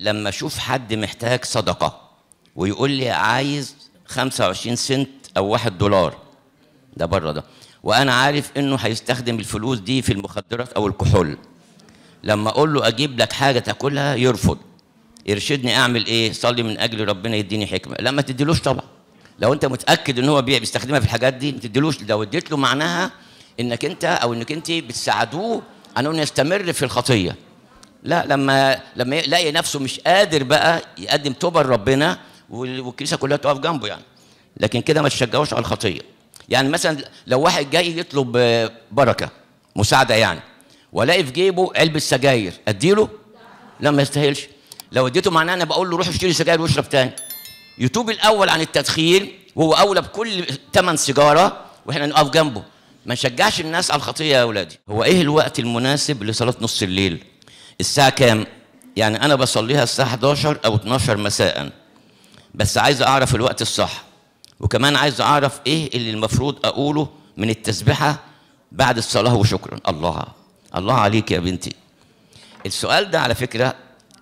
لما اشوف حد محتاج صدقه ويقول لي عايز 25 سنت او واحد دولار ده بره ده وانا عارف انه هيستخدم الفلوس دي في المخدرات او الكحول لما اقول له اجيب لك حاجه تاكلها يرفض يرشدني اعمل ايه صلي من اجل ربنا يديني حكمه لا ما تديلوش طبعا لو انت متاكد ان هو بي- بيستخدمها في الحاجات دي ما تديلوش لو اديت له معناها انك انت او انك انت بتساعدوه على انه يستمر في الخطيه لا لما لما يلاقي نفسه مش قادر بقى يقدم توبه لربنا وال- والكنيسه كلها تقف جنبه يعني لكن كده ما تشجعوش على الخطيه يعني مثلا لو واحد جاي يطلب آه، بركه مساعده يعني والاقي في جيبه علبه سجاير اديله لا ما يستاهلش لو اديته معناه انا بقول له روح اشتري سجاير واشرب تاني يتوب الاول عن التدخين وهو اولى بكل ثمن سيجاره واحنا نقف جنبه ما نشجعش الناس على الخطيه يا اولادي هو ايه الوقت المناسب لصلاه نص الليل الساعه كام يعني انا بصليها الساعه 11 او 12 مساء بس عايز اعرف الوقت الصح وكمان عايز اعرف ايه اللي المفروض اقوله من التسبيحه بعد الصلاه وشكرا الله الله عليك يا بنتي السؤال ده على فكره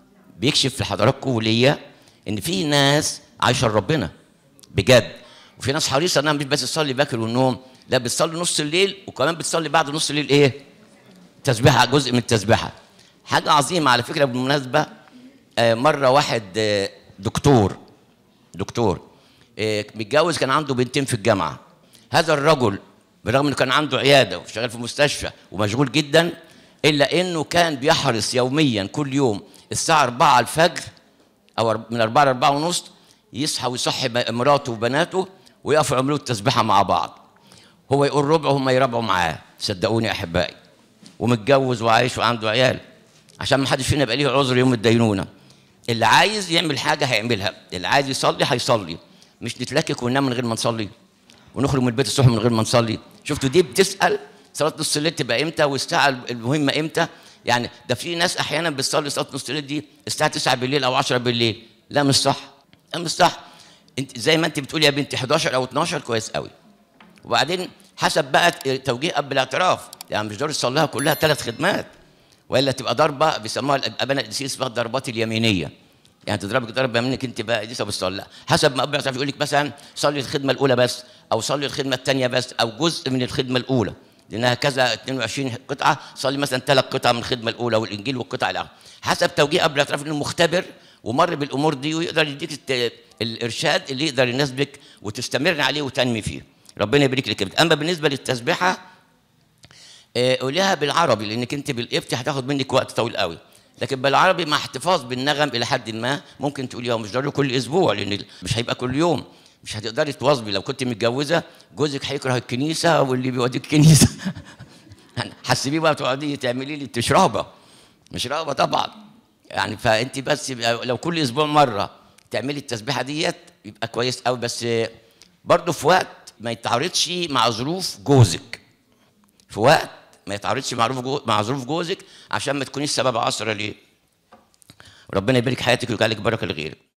بيكشف لحضراتكم وليا ان في ناس عايشه لربنا بجد وفي ناس حريصه انها مش بس تصلي باكر والنوم لا بتصلي نص الليل وكمان بتصلي بعد نص الليل ايه؟ تسبيحه جزء من التسبيحه حاجه عظيمه على فكره بالمناسبه آه، مره واحد آه، دكتور دكتور آه، متجوز كان عنده بنتين في الجامعه هذا الرجل برغم انه كان عنده عياده وشغال في مستشفى ومشغول جدا الا انه كان بيحرص يوميا كل يوم الساعه 4 الفجر او أرب- من 4 ل 4 ونص يصحى ويصحي ب- مراته وبناته ويقفوا يعملوا التسبيحه مع بعض هو يقول ربع وهم يربعوا معاه صدقوني احبائي ومتجوز وعايش وعنده عيال عشان ما حدش فينا يبقى ليه عذر يوم الدينونه اللي عايز يعمل حاجه هيعملها اللي عايز يصلي هيصلي مش نتلكك وننام من غير ما نصلي ونخرج من البيت الصبح من غير ما نصلي شفتوا دي بتسال صلاه نص الليل تبقى امتى والساعه المهمه امتى يعني ده في ناس احيانا بتصلي صلاه نص الليل دي الساعه 9 بالليل او 10 بالليل لا مش صح لا مش صح انت زي ما انت بتقولي يا بنتي 11 او 12 كويس قوي وبعدين حسب بقى توجيه اب الاعتراف يعني مش ضروري تصليها كلها ثلاث خدمات والا تبقى ضربه بيسموها الاباء القديسين اسمها الضربات اليمينيه يعني تضربك ضربه منك انت بقى دي بتصلي لا حسب ما اب الاعتراف يقول لك مثلا صلي الخدمه الاولى بس او صلي الخدمه الثانيه بس او جزء من الخدمه الاولى لانها كذا 22 قطعه صلي مثلا ثلاث قطع من الخدمه الاولى والانجيل والقطع الاخرى حسب توجيه اب الاعتراف انه مختبر ومر بالامور دي ويقدر يديك الت- الارشاد اللي يقدر يناسبك وتستمر عليه وتنمي فيه ربنا يبارك لك يا بنت. اما بالنسبه للتسبيحه آه، قوليها بالعربي لانك انت بالقبط هتاخد منك وقت طويل قوي لكن بالعربي مع احتفاظ بالنغم الى حد ما ممكن تقوليها مش ضروري كل اسبوع لان مش هيبقى كل يوم مش هتقدري تواظبي لو كنت متجوزه جوزك هيكره الكنيسه واللي بيوديك الكنيسه حسبيه بقى تقعدي تعملي لي انت رهبه مش رهبه طبعا يعني فانت بس يبقى لو كل اسبوع مره تعملي التسبيحه ديت يبقى كويس قوي بس برضه في وقت ما يتعارضش مع ظروف جوزك في وقت ما يتعارضش مع ظروف جو- مع ظروف جوزك عشان ما تكونيش سبب عثره ليه ربنا يبارك حياتك ويجعلك بركه لغيرك